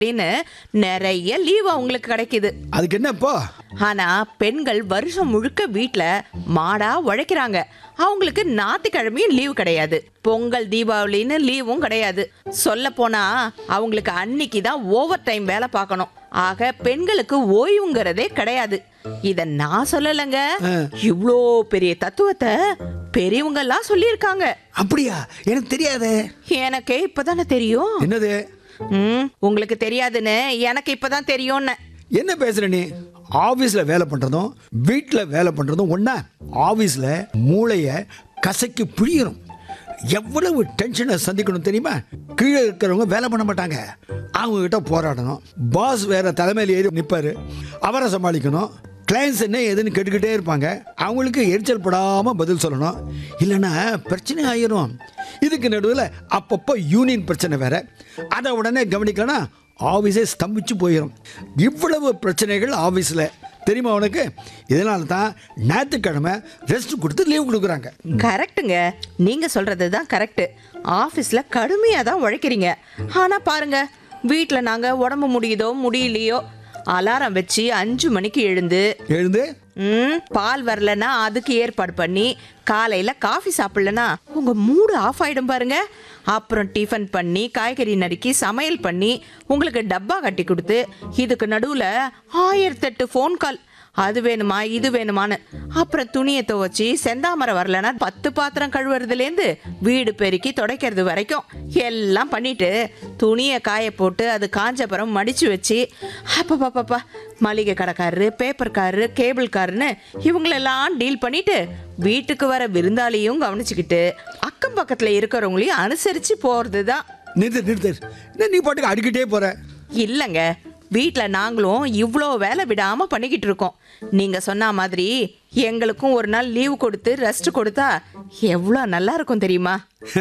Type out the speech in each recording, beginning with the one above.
அப்படின்னு நிறைய லீவ் அவங்களுக்கு கிடைக்குது அதுக்கு என்ன இப்போ ஆனா பெண்கள் வருஷம் முழுக்க வீட்ல மாடா உழைக்கிறாங்க அவங்களுக்கு ஞாயிற்றுக்கிழமையும் லீவு கிடையாது பொங்கல் தீபாவளின்னு லீவும் கிடையாது சொல்ல போனா அவங்களுக்கு அன்னைக்கு தான் ஓவர் டைம் வேலை பார்க்கணும் ஆக பெண்களுக்கு ஓய்வுங்கிறதே கிடையாது இத நான் சொல்லலைங்க இவ்ளோ பெரிய தத்துவத்தை பெரியவங்க எல்லாம் சொல்லியிருக்காங்க அப்படியா எனக்கு தெரியாதே எனக்கே இப்பதானே தெரியும் என்னது ம் உங்களுக்கு தெரியாதுன்னு எனக்கு இப்பதான் தெரியும்னு என்ன பேசுற நீ ஆபீஸ்ல வேலை பண்றதும் வீட்ல வேலை பண்றதும் ஒண்ணா ஆபீஸ்ல மூளைய கசக்கி புழியணும் எவ்வளவு டென்ஷனை சந்திக்கணும் தெரியுமா கீழே இருக்கிறவங்க வேலை பண்ண மாட்டாங்க அவங்க கிட்ட போராடணும் பாஸ் வேற தலைமையில் ஏறி நிற்பாரு அவரை சமாளிக்கணும் கிளைண்ட்ஸ் என்ன ஏதுன்னு கேட்டுக்கிட்டே இருப்பாங்க அவங்களுக்கு எரிச்சல் படாமல் பதில் சொல்லணும் இல்லைன்னா பிரச்சனை ஆயிரும் இதுக்கு நடுவில் அப்பப்போ யூனியன் பிரச்சனை வேற அதை உடனே கவனிக்கலனா ஆஃபீஸே ஸ்தம்பிச்சு போயிடும் இவ்வளவு பிரச்சனைகள் ஆஃபீஸில் தெரியுமா உனக்கு இதனால தான் ஞாயிற்றுக்கிழமை ரெஸ்ட் கொடுத்து லீவ் கொடுக்குறாங்க கரெக்ட்டுங்க நீங்க சொல்றது தான் கரெக்ட் ஆபீஸ்ல கடுமையா தான் உழைக்கிறீங்க ஆனா பாருங்க வீட்ல நாங்க உடம்பு முடியுதோ முடியலையோ அலாரம் வச்சு அஞ்சு மணிக்கு எழுந்து எழுந்து ம் பால் வரலன்னா அதுக்கு ஏற்பாடு பண்ணி காலையில காஃபி சாப்பிடலனா உங்க மூடு ஆஃப் ஆயிடும் பாருங்க அப்புறம் டிஃபன் பண்ணி காய்கறி நறுக்கி சமையல் பண்ணி உங்களுக்கு டப்பா கட்டி கொடுத்து இதுக்கு நடுவுல ஆயிரத்தெட்டு ஃபோன் கால் அது வேணுமா இது வேணுமான்னு அப்புறம் துணியை துவைச்சி செந்தாமரை வரலனா பத்து பாத்திரம் கழுவுறதுலேருந்து வீடு பெருக்கி துடைக்கிறது வரைக்கும் எல்லாம் பண்ணிட்டு துணியை காய போட்டு அது காஞ்சப்புறம் மடிச்சு வச்சு அப்பப்பப்பா மளிகை கடைக்காரரு பேப்பர்காரரு கேபிள்காரருன்னு இவங்களெல்லாம் டீல் பண்ணிட்டு வீட்டுக்கு வர விருந்தாளியும் கவனிச்சுக்கிட்டு அக்கம் பக்கத்தில் இருக்கிறவங்களையும் அனுசரித்து போகிறது தான் நிறுத்து நிறுத்து என்ன நீ பாட்டுக்கு அடிக்கிட்டே போற இல்லைங்க வீட்டில் நாங்களும் இவ்வளோ வேலை விடாமல் பண்ணிக்கிட்டு இருக்கோம் நீங்கள் சொன்ன மாதிரி எங்களுக்கும் ஒரு நாள் லீவு கொடுத்து ரெஸ்ட் கொடுத்தா எவ்வளோ நல்லா இருக்கும் தெரியுமா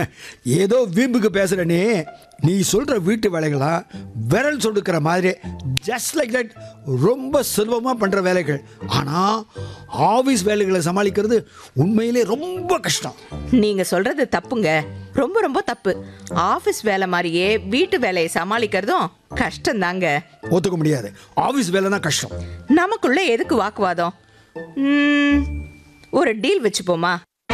ஏதோ வீம்புக்கு பேசுற நீ நீ சொல்ற வீட்டு வேலைகளாம் விரல் சொடுக்கிற மாதிரி ஜஸ்ட் லைக் தட் ரொம்ப சுலபமாக பண்ற வேலைகள் ஆனா ஆபீஸ் வேலைகளை சமாளிக்கிறது உண்மையிலே ரொம்ப கஷ்டம் நீங்கள் சொல்கிறது தப்புங்க ரொம்ப ரொம்ப தப்பு ஆஃபீஸ் வேலை மாதிரியே வீட்டு வேலையை சமாளிக்கிறதும் கஷ்டம்தாங்க ஒத்துக்க முடியாது ஆபீஸ் வேலை தான் கஷ்டம் நமக்குள்ள எதுக்கு வாக்குவாதம் ம், ஒரு டீல் வச்சுப்போமா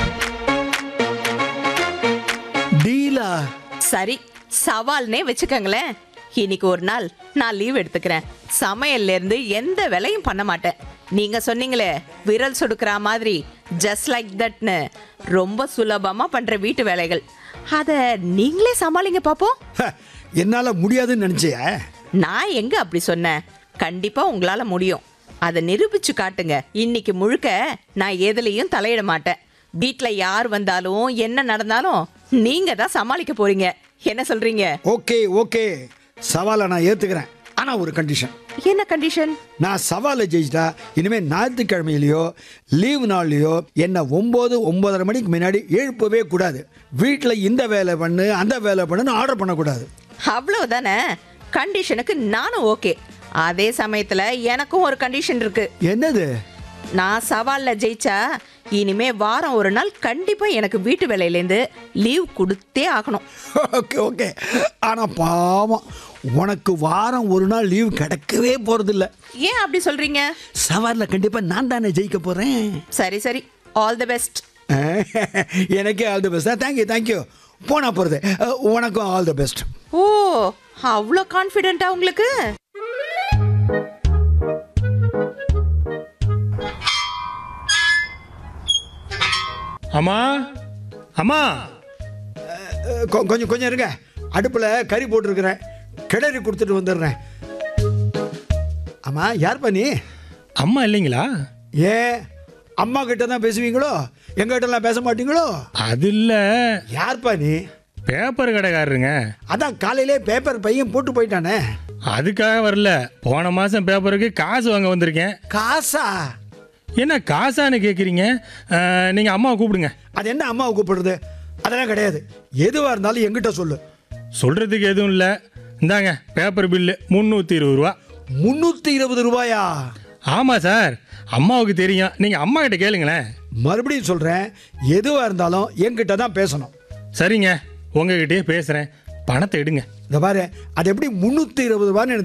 டீலா சரி சவால்னே வச்சுக்கோங்களேன் இன்னைக்கு ஒரு நாள் நான் லீவ் எடுத்துக்கிறேன் சமையல்ல இருந்து எந்த வேலையும் பண்ண மாட்டேன் நீங்க சொன்னீங்களே விரல் சொடுக்கிற மாதிரி ஜஸ்ட் லைக் தட்னு ரொம்ப சுலபமா பண்ற வீட்டு வேலைகள் அத நீங்களே சமாளிங்க பாப்போம் ஹ, என்னால முடியாதுன்னு நினைச்சிய நான் எங்க அப்படி சொன்னேன் கண்டிப்பா உங்களால முடியும் அதை நிரூபிச்சு காட்டுங்க இன்னைக்கு முழுக்க நான் எதுலயும் தலையிட மாட்டேன் வீட்ல யார் வந்தாலும் என்ன நடந்தாலும் நீங்க தான் சமாளிக்க போறீங்க என்ன சொல்றீங்க ஓகே ஓகே சவாலை நான் ஏத்துக்கிறேன் ஆனா ஒரு கண்டிஷன் என்ன கண்டிஷன் நான் சவாலை ஜெயிச்சிட்டா இனிமே ஞாயிற்றுக்கிழமையிலையோ லீவ் நாள்லையோ என்னை ஒம்பது ஒன்பதரை மணிக்கு முன்னாடி எழுப்பவே கூடாது வீட்டில் இந்த வேலை பண்ணு அந்த வேலை பண்ணுன்னு ஆர்டர் பண்ணக்கூடாது அவ்வளவுதானே கண்டிஷனுக்கு நானும் ஓகே அதே சமயத்துல எனக்கும் ஒரு கண்டிஷன் இருக்கு என்னது நான் சவால்ல ஜெயிச்சா இனிமே வாரம் ஒரு நாள் கண்டிப்பா எனக்கு வீட்டு வேலையிலேருந்து லீவ் கொடுத்தே ஆகணும் ஓகே ஓகே ஆனால் பாவம் உனக்கு வாரம் ஒரு நாள் லீவ் கிடைக்கவே போகிறதில்ல ஏன் அப்படி சொல்றீங்க சவாலில் கண்டிப்பாக நான் தானே ஜெயிக்க போகிறேன் சரி சரி ஆல் தி பெஸ்ட் எனக்கே all the best thank you thank you போனா போகிறது உனக்கும் ஆல் தி பெஸ்ட் ஓ அவ்வளோ கான்ஃபிடென்ட்டா உங்களுக்கு அம்மா அம்மா கொஞ்சம் கொஞ்சம் இருங்க அடுப்பில் கறி போட்டிருக்கிறேன் கிளறி கொடுத்துட்டு வந்துடுறேன் ஆமாம் யார்ப்பா நீ அம்மா இல்லைங்களா ஏன் அம்மா கிட்ட தான் பேசுவீங்களோ எங்கிட்டலாம் பேச மாட்டீங்களோ அது இல்லை யார்ப்பா நீ பேப்பர் கடைக்காரருங்க அதான் காலையிலே பேப்பர் பையன் போட்டு போயிட்டானே அதுக்காக வரல போன மாதம் பேப்பருக்கு காசு வாங்க வந்திருக்கேன் காசா என்ன காசான்னு கேட்குறீங்க நீங்கள் அம்மாவை கூப்பிடுங்க அது என்ன அம்மாவை கூப்பிடுறது அதெல்லாம் கிடையாது எதுவாக இருந்தாலும் எங்கிட்ட சொல்லு சொல்கிறதுக்கு எதுவும் இல்லை இந்தாங்க பேப்பர் பில்லு முந்நூற்றி இருபது ரூபா முந்நூற்றி இருபது ரூபாயா ஆமாம் சார் அம்மாவுக்கு தெரியும் நீங்கள் அம்மா கிட்ட கேளுங்களேன் மறுபடியும் சொல்கிறேன் எதுவாக இருந்தாலும் என்கிட்ட தான் பேசணும் சரிங்க உங்ககிட்டயே பேசுகிறேன் பணத்தை எடுங்க இந்த பாரு அது எப்படி முந்நூற்றி இருபது ரூபான்னு எனக்கு